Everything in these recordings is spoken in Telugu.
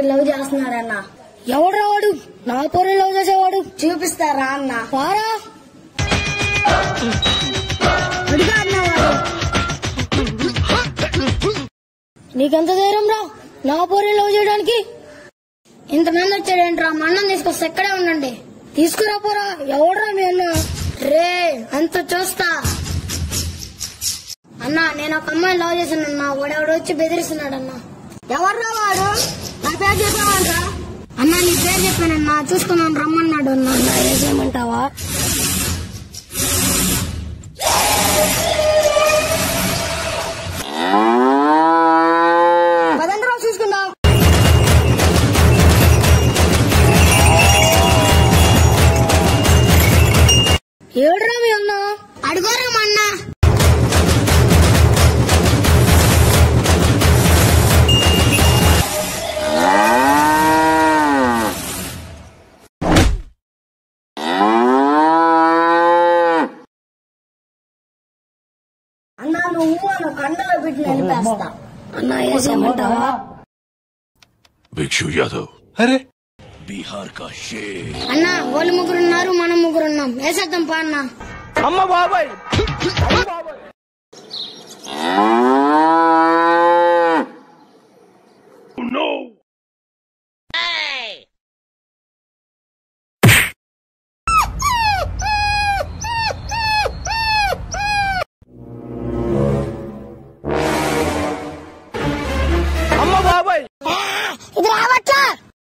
లవ్ చేస్తున్నాడన్న ఎవడ్రా వాడు నా పోరే లవ్ చేసేవాడు చూపిస్తారా అన్న వారా అడుగు అన్న వాడు నీకెంత ధైర్యం రా నా పోరే లవ్ చేయడానికి ఇంతమంది వచ్చాడేంట్రా మా అన్నం తీసుకొస్తే ఎక్కడే ఉండండి తీసుకురా పోరా ఎవడ్రా మీ అన్న రే అంత చూస్తా అన్న నేను ఒక అమ్మాయిని లవ్ చేశానన్నా వాడెవడు వచ్చి బెదిరిస్తున్నాడన్నా ఎవర్రా వాడు నా పేరు చెప్పామంటరా అన్న నీ పేరు చెప్పానన్నా చూసుకున్నాను రమ్మన్నాడు అన్న ఏసేయమంటావా పదండి రా చూసుకుందాం ఏడ్రా మీ అన్న అడుగురా మా అన్న అన్న నువ్వు అన్న కండలో పెట్టి నిలిపేస్తా అన్న ఏసేయమంటావా भिक्षु यादव అరే बिहार का शेर అన్న వాళ్ళు ముగ్గురు ఉన్నారు మనం ముగ్గురు ఉన్నాం వేసేద్దాం పా అన్న అమ్మ బాబాయ్ అమ్మ బాబాయ్ ఇది రావట్లా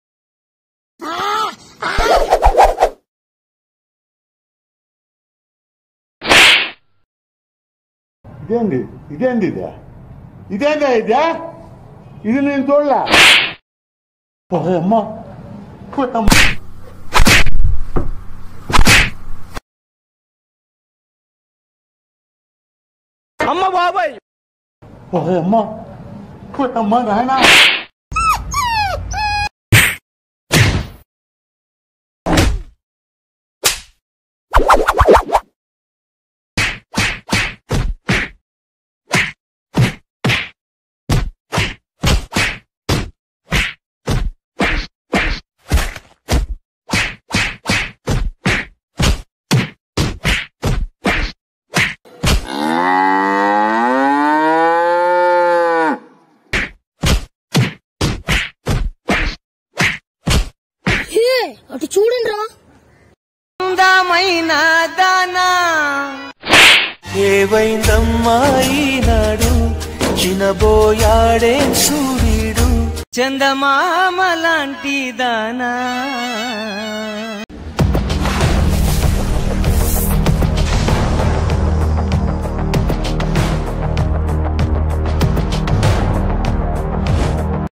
ఇదేంది ఇదేంది ఇదే ఇదేందా ఇదే ఇది నేను చూడలే అమ్మ పోయమ్మ అమ్మ బాబాయ్ అమ్మ పోయమ్మ నాయనా ఏ, అటు చూడండి రా అందమైన దానా ఏవైందమ్మా ఈనాడు చినబోయాడే సూర్యుడు చందమామ లాంటి దానా